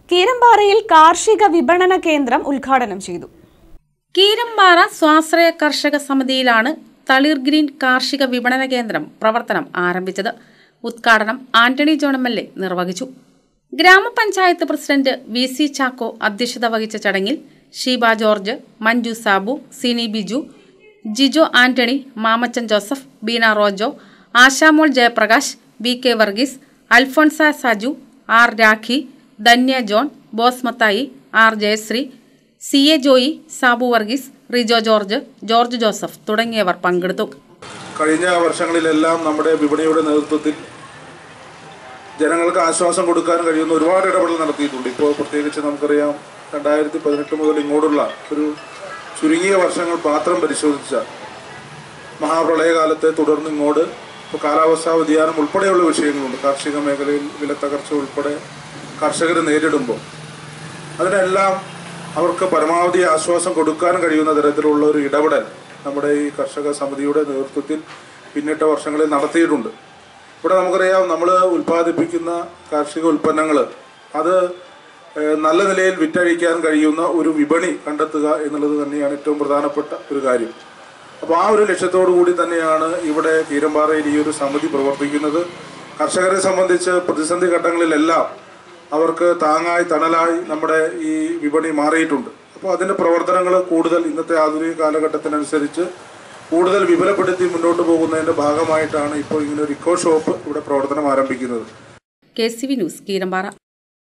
കീരമ്പാറയിൽ കാർഷിക വിപണന കേന്ദ്രം ഉദ്ഘാടനം ചെയ്തു കീരമ്പാറ സ്വാശ്രയ കർഷക സമിതിയിലാണ് തളിർ ഗ്രീൻ കാർഷിക വിപണന കേന്ദ്രം പ്രവർത്തനം ആരംഭിച്ചത് ഉദ്ഘാടനം Antony John M L A നിർവഹിച്ചു ഗ്രാമപഞ്ചായത്ത് പ്രസിഡന്റ് വി സി ചാക്കോ അധ്യക്ഷത വഹിച്ച ചടങ്ങിൽ Sheeba George Manju Sabu Sini Biju Jijo Antony Mamachan Joseph Beena Rojo Ashamol Jayaprakash V K Varghese Alphonsa Saju R Rakhi Dhanya John Bose Mathai R Jayashree C A Joy Sabu Varghese Rijo George George Joseph തുടങ്ങിയവർ പങ്കെടുത്തു കഴിഞ്ഞ വർഷങ്ങളിലെല്ലാം നമ്മുടെ വിപണിയുടെ നേതൃത്വത്തിൽ ജനങ്ങൾക്ക് ആശ്വാസം കൊടുക്കാൻ കഴിയുന്ന ഒരുപാട് ഇടപെടൽ നടത്തിയിട്ടുണ്ട് ഇപ്പോൾ പ്രത്യേകിച്ച് നമുക്കറിയാം രണ്ടായിരത്തി പതിനെട്ട് മുതൽ ഇങ്ങോട്ടുള്ള ഒരു ചുരുങ്ങിയ വർഷങ്ങൾ മാത്രം പരിശോധിച്ച മഹാപ്രളയകാലത്തെ തുടർന്ന് ഇങ്ങോട്ട് ഇപ്പോൾ കാലാവസ്ഥാ വ്യതിയാനം ഉൾപ്പെടെയുള്ള വിഷയങ്ങളുണ്ട് കാർഷിക മേഖലയിൽ വിലത്തകർച്ച ഉൾപ്പെടെ കർഷകർ നേരിടുമ്പോൾ അതിനെല്ലാം അവർക്ക് പരമാവധി ആശ്വാസം കൊടുക്കാൻ കഴിയുന്ന തരത്തിലുള്ള ഒരു ഇടപെടൽ നമ്മുടെ ഈ കർഷക സമിതിയുടെ നേതൃത്വത്തിൽ പിന്നിട്ട വർഷങ്ങളിൽ നടത്തിയിട്ടുണ്ട് ഇവിടെ നമുക്കറിയാം നമ്മൾ ഉൽപ്പാദിപ്പിക്കുന്ന കാർഷിക ഉൽപ്പന്നങ്ങൾ അത് ഏഹ്, നല്ല നിലയിൽ വിറ്റഴിക്കാൻ കഴിയുന്ന ഒരു വിപണി കണ്ടെത്തുക എന്നുള്ളത് തന്നെയാണ് ഏറ്റവും പ്രധാനപ്പെട്ട ഒരു കാര്യം അപ്പോൾ ആ ഒരു ലക്ഷ്യത്തോടു കൂടി തന്നെയാണ് ഇവിടെ കീരമ്പാറയിൽ ഈ ഒരു സമിതി പ്രവർത്തിക്കുന്നത് കർഷകരെ സംബന്ധിച്ച് പ്രതിസന്ധി ഘട്ടങ്ങളിലെല്ലാം അവർക്ക് താങ്ങായി തണലായി നമ്മുടെ ഈ വിപണി മാറിയിട്ടുണ്ട് അപ്പോൾ അതിൻ്റെ പ്രവർത്തനങ്ങൾ കൂടുതൽ ഇന്നത്തെ ആധുനിക കാലഘട്ടത്തിനനുസരിച്ച് കൂടുതൽ വിപുലപ്പെടുത്തി മുന്നോട്ട് പോകുന്നതിൻ്റെ ഭാഗമായിട്ടാണ് ഇപ്പോൾ ഇങ്ങനെ ഒരു ഇക്കോ ഷോപ്പ് ഇവിടെ പ്രവർത്തനം ആരംഭിക്കുന്നത് K C V news Keerampara